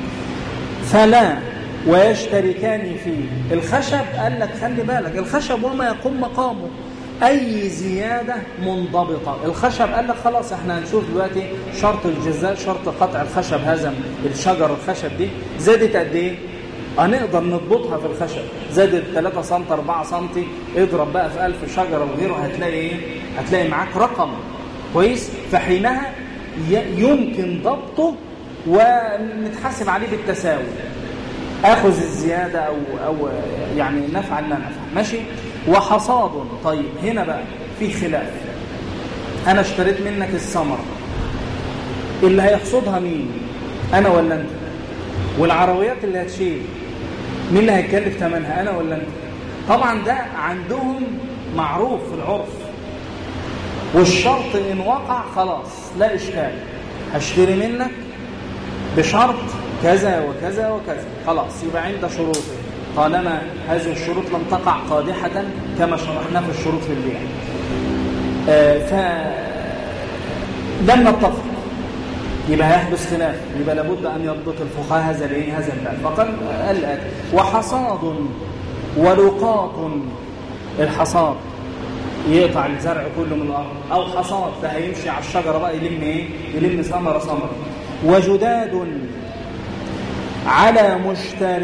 فلا ويشتركان فيه الخشب قال لك خلي بالك الخشب وما يقوم مقامه أي زيادة منضبطة الخشب قال لك خلاص احنا هنشوف دلوقتي شرط الجزاء شرط قطع الخشب هذا الشجر الخشب دي زادت قد ايه هنقدر نضبطها في الخشب زادت 3 سم 4 سم اضرب بقى في 1000 شجره وغيره هتلاقي ايه هتلاقي معاك رقم كويس فحينها يمكن ضبطه ونتحاسب عليه بالتساوي اخذ الزياده او او يعني نفعل ما نفعل ماشي وحصاد طيب هنا بقى في خلاف انا اشتريت منك الثمره اللي هيحصدها مين انا ولا انت والعربيات اللي هتشيل مين اللي هيكلف ثمنها انا ولا انت طبعا ده عندهم معروف في العرف والشرط ان وقع خلاص لا اشكال هشتري منك بشرط كذا وكذا وكذا خلاص يبقى عند شروطه طالما هذه الشروط لم تقع قادحة كما شرحنا في الشروط في البيع آه ف لم نتفق يبقى هيحدث خلاف يبقى لابد ان يضبط الفقهاء هذا الايه هذا الباب فقال الاتي وحصاد ولقاط الحصاد يقطع الزرع كله من الارض او حصاد ده هيمشي على الشجره بقى يلم ايه يلم ثمره ثمره وجداد على مشتر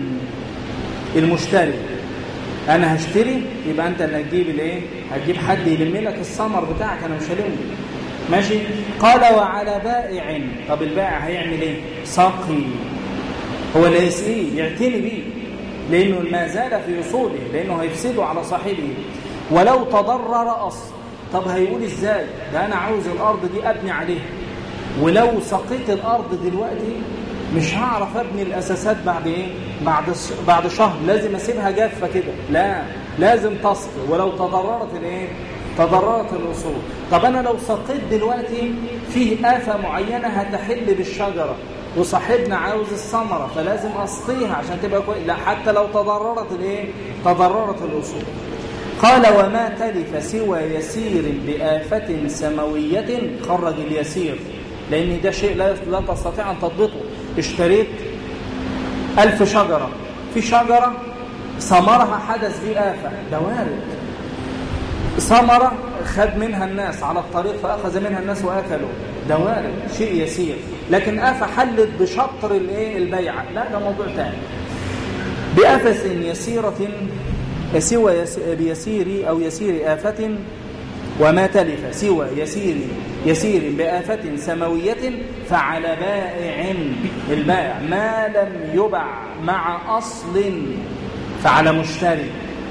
المشتري انا هشتري يبقى انت اللي هتجيب الايه هتجيب حد يلم لك الثمر بتاعك انا مش هلمه ماشي قال وعلى بائع طب البائع هيعمل ايه سقي هو اللي يسقيه يعتني بيه لانه ما زال في اصوله لانه هيفسده على صاحبه ولو تضرر اصل طب هيقول ازاي ده انا عاوز الارض دي ابني عليها ولو سقيت الارض دلوقتي مش هعرف ابني الاساسات بعد ايه بعد بعد شهر لازم اسيبها جافه كده لا لازم تسقي ولو تضررت الايه تضررت الاصول طب انا لو سقيت دلوقتي فيه آفة معينة هتحل بالشجرة وصاحبنا عاوز الثمرة فلازم أسقيها عشان تبقى كويس لا حتى لو تضررت الايه تضررت الأصول قال وما تلف سوى يسير بآفة سماوية خرج اليسير لأن ده شيء لا لا تستطيع أن تضبطه اشتريت ألف شجرة في شجرة ثمرها حدث به آفة ده وارد ثمرة خد منها الناس على الطريق فأخذ منها الناس وأكلوا ده وارد شيء يسير لكن آفة حلت بشطر الايه البيعة لا ده موضوع ثاني بأفس يسيرة سوى بيسير أو يسير آفة وما تلف سوى يسير يسير بآفة سماوية فعلى بائع البائع ما لم يبع مع أصل فعلى مشتري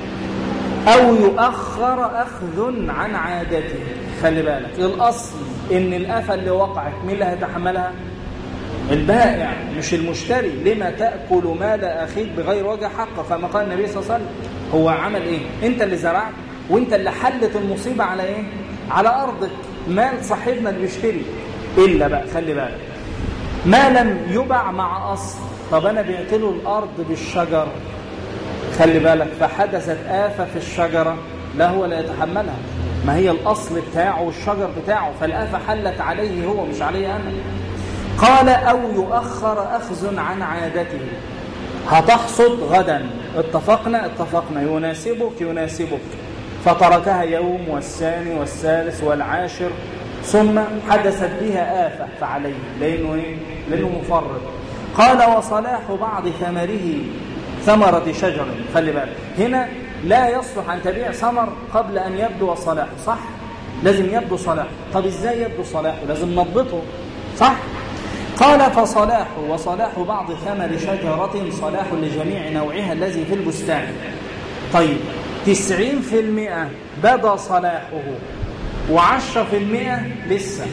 أو يؤخر أخذ عن عادته خلي بالك الأصل إن الآفة اللي وقعت مين اللي هيتحملها؟ البائع مش المشتري لما تأكل مال أخيك بغير وجه حق كما قال النبي صلى الله عليه وسلم هو عمل إيه؟ أنت اللي زرعت وأنت اللي حلت المصيبة على إيه؟ على أرضك مال صاحبنا اللي بيشتري إلا بقى خلي بالك ما لم يبع مع أصل طب أنا بعت له الأرض بالشجر خلي بالك فحدثت آفة في الشجرة لا هو لا يتحملها ما هي الأصل بتاعه والشجر بتاعه فالآفة حلت عليه هو مش علي أنا قال أو يؤخر أخذ عن عادته هتحصد غدا اتفقنا اتفقنا يناسبك يناسبك فتركها يوم والثاني والثالث والعاشر ثم حدثت بها آفة فعليه لأنه, إيه؟ لأنه مفرط قال وصلاح بعض ثمره ثمرة شجر خلي بالك هنا لا يصلح أن تبيع ثمر قبل أن يبدو صلاحه صح؟ لازم يبدو صلاحه طب إزاي يبدو صلاحه؟ لازم نضبطه صح؟ قال فصلاح وصلاح بعض ثمر شجرة صلاح لجميع نوعها الذي في البستان طيب تسعين في المئة بدا صلاحه وعشرة في المئة لسه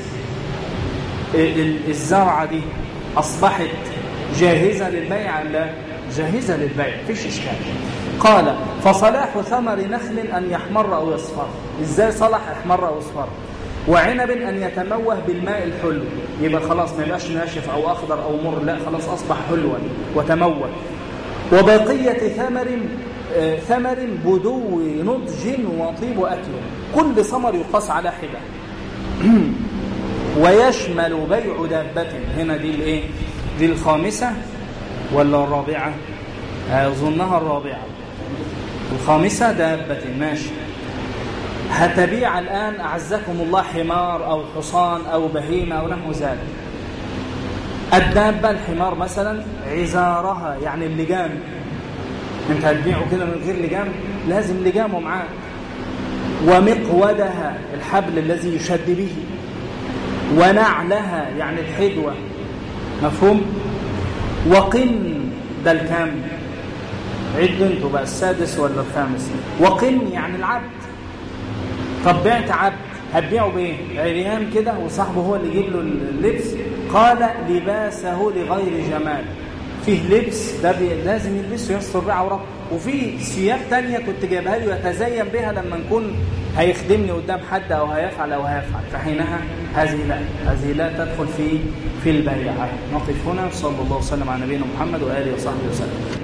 الزرعة دي أصبحت جاهزة للبيع لا جاهزة للبيع فيش إشكال قال فصلاح ثمر نخل أن يحمر أو يصفر إزاي صلح يحمر أو يصفر وعنب أن يتموه بالماء الحلو يبقى خلاص ما يبقاش ناشف أو أخضر أو مر لا خلاص أصبح حلوا وتموه وبقية ثمر آه ثمر بدو نضج وطيب أكل كل ثمر يقاس على حدة ويشمل بيع دابة هنا دي الايه دي الخامسة ولا الرابعة أظنها الرابعة الخامسة دابة ماشي هتبيع الآن أعزكم الله حمار أو حصان أو بهيمة أو نحو ذلك الدابة الحمار مثلا عزارها يعني اللجام انت هتبيعه كده من غير لجام لازم لجامه معاه ومقودها الحبل الذي يشد به ونعلها يعني الحدوة مفهوم وقن ده الكام عد انتوا بقى السادس ولا الخامس وقن يعني العبد طب بعت عبد هتبيعه بايه عريان كده وصاحبه هو اللي يجيب له اللبس قال لباسه لغير جمال فيه لبس ده لازم يلبسه يستر بيه عورته وفي ثياب تانية كنت جايبها له يتزين بها لما نكون هيخدمني قدام حد او هيفعل او هيفعل فحينها هذه لا هذه لا تدخل في في البيع نقف هنا صلى الله وسلم على نبينا محمد واله وصحبه وسلم